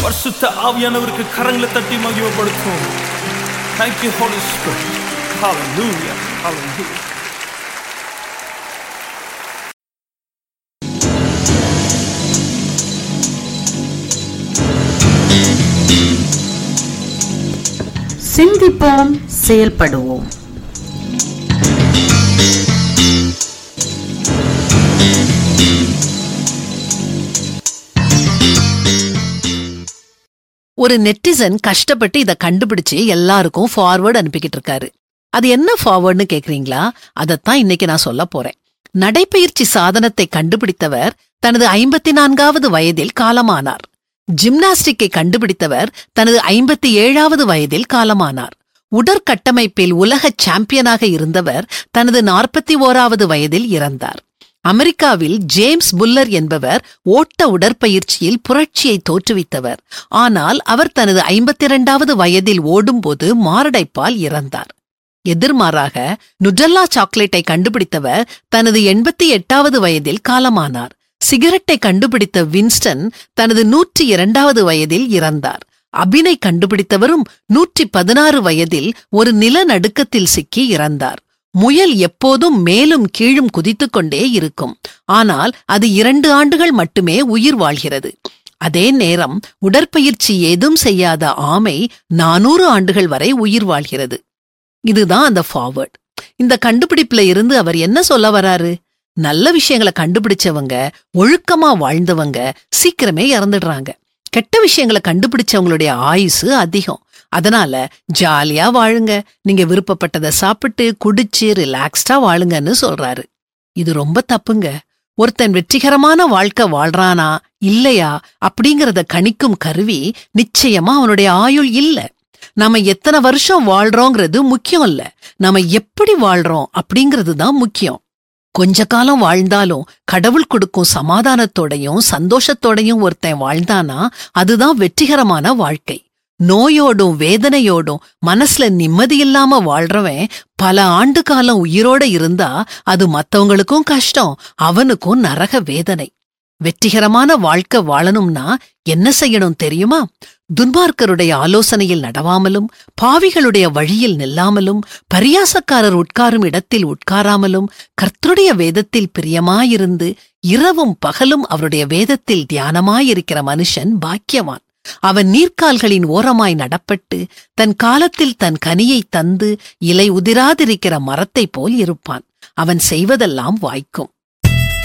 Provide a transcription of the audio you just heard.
பரிசுத்த ஆவியானவருக்கு கரங்களை தட்டி மகிமைப்படுத்துவோம் Thank you Holy Spirit Hallelujah Hallelujah சிந்திப்போம் செயல்படுவோம் ஒரு நெட்டிசன் கஷ்டப்பட்டு இத கண்டுபிடிச்சு எல்லாருக்கும் ஃபார்வர்ட் அனுப்பிக்கிட்டு இருக்காரு அது என்ன ஃபார்வர்ட்னு கேக்குறீங்களா அதத்தான் இன்னைக்கு நான் சொல்ல போறேன் நடைப்பயிற்சி சாதனத்தை கண்டுபிடித்தவர் தனது ஐம்பத்தி நான்காவது வயதில் காலமானார் ஜிம்னாஸ்டிக்கை கண்டுபிடித்தவர் தனது ஐம்பத்தி ஏழாவது வயதில் காலமானார் உடற்கட்டமைப்பில் உலக சாம்பியனாக இருந்தவர் தனது நாற்பத்தி ஓராவது வயதில் இறந்தார் அமெரிக்காவில் ஜேம்ஸ் புல்லர் என்பவர் ஓட்ட உடற்பயிற்சியில் புரட்சியை தோற்றுவித்தவர் ஆனால் அவர் தனது ஐம்பத்தி இரண்டாவது வயதில் ஓடும்போது மாரடைப்பால் இறந்தார் எதிர்மாறாக நுட்ரல்லா சாக்லேட்டை கண்டுபிடித்தவர் தனது எண்பத்தி எட்டாவது வயதில் காலமானார் சிகரெட்டை கண்டுபிடித்த வின்ஸ்டன் தனது நூற்றி இரண்டாவது வயதில் இறந்தார் அபினை கண்டுபிடித்தவரும் நூற்றி பதினாறு வயதில் ஒரு நிலநடுக்கத்தில் சிக்கி இறந்தார் முயல் எப்போதும் மேலும் கீழும் குதித்துக் கொண்டே இருக்கும் ஆனால் அது இரண்டு ஆண்டுகள் மட்டுமே உயிர் வாழ்கிறது அதே நேரம் உடற்பயிற்சி ஏதும் செய்யாத ஆமை நானூறு ஆண்டுகள் வரை உயிர் வாழ்கிறது இதுதான் அந்த ஃபார்வர்ட் இந்த கண்டுபிடிப்புல இருந்து அவர் என்ன சொல்ல வராரு நல்ல விஷயங்களை கண்டுபிடிச்சவங்க ஒழுக்கமா வாழ்ந்தவங்க சீக்கிரமே இறந்துடுறாங்க கெட்ட விஷயங்களை கண்டுபிடிச்சவங்களுடைய ஆயுசு அதிகம் அதனால ஜாலியா வாழுங்க நீங்க விருப்பப்பட்டதை சாப்பிட்டு குடிச்சு ரிலாக்ஸ்டா வாழுங்கன்னு சொல்றாரு இது ரொம்ப தப்புங்க ஒருத்தன் வெற்றிகரமான வாழ்க்கை வாழ்றானா இல்லையா அப்படிங்கறத கணிக்கும் கருவி நிச்சயமா அவனுடைய ஆயுள் இல்ல நாம எத்தனை வருஷம் வாழ்றோங்கிறது முக்கியம் இல்ல நாம எப்படி வாழ்றோம் அப்படிங்கிறது தான் முக்கியம் கொஞ்ச காலம் வாழ்ந்தாலும் கடவுள் கொடுக்கும் சமாதானத்தோடையும் சந்தோஷத்தோடையும் ஒருத்தன் வாழ்ந்தானா அதுதான் வெற்றிகரமான வாழ்க்கை நோயோடும் வேதனையோடும் மனசுல நிம்மதியில்லாம வாழ்றவன் பல ஆண்டு காலம் உயிரோட இருந்தா அது மத்தவங்களுக்கும் கஷ்டம் அவனுக்கும் நரக வேதனை வெற்றிகரமான வாழ்க்கை வாழணும்னா என்ன செய்யணும் தெரியுமா துன்மார்க்கருடைய ஆலோசனையில் நடவாமலும் பாவிகளுடைய வழியில் நில்லாமலும் பரியாசக்காரர் உட்காரும் இடத்தில் உட்காராமலும் கர்த்தருடைய வேதத்தில் பிரியமாயிருந்து இரவும் பகலும் அவருடைய வேதத்தில் தியானமாயிருக்கிற மனுஷன் பாக்கியவான் அவன் நீர்க்கால்களின் ஓரமாய் நடப்பட்டு தன் காலத்தில் தன் கனியை தந்து இலை உதிராதிருக்கிற மரத்தைப் போல் இருப்பான் அவன் செய்வதெல்லாம் வாய்க்கும்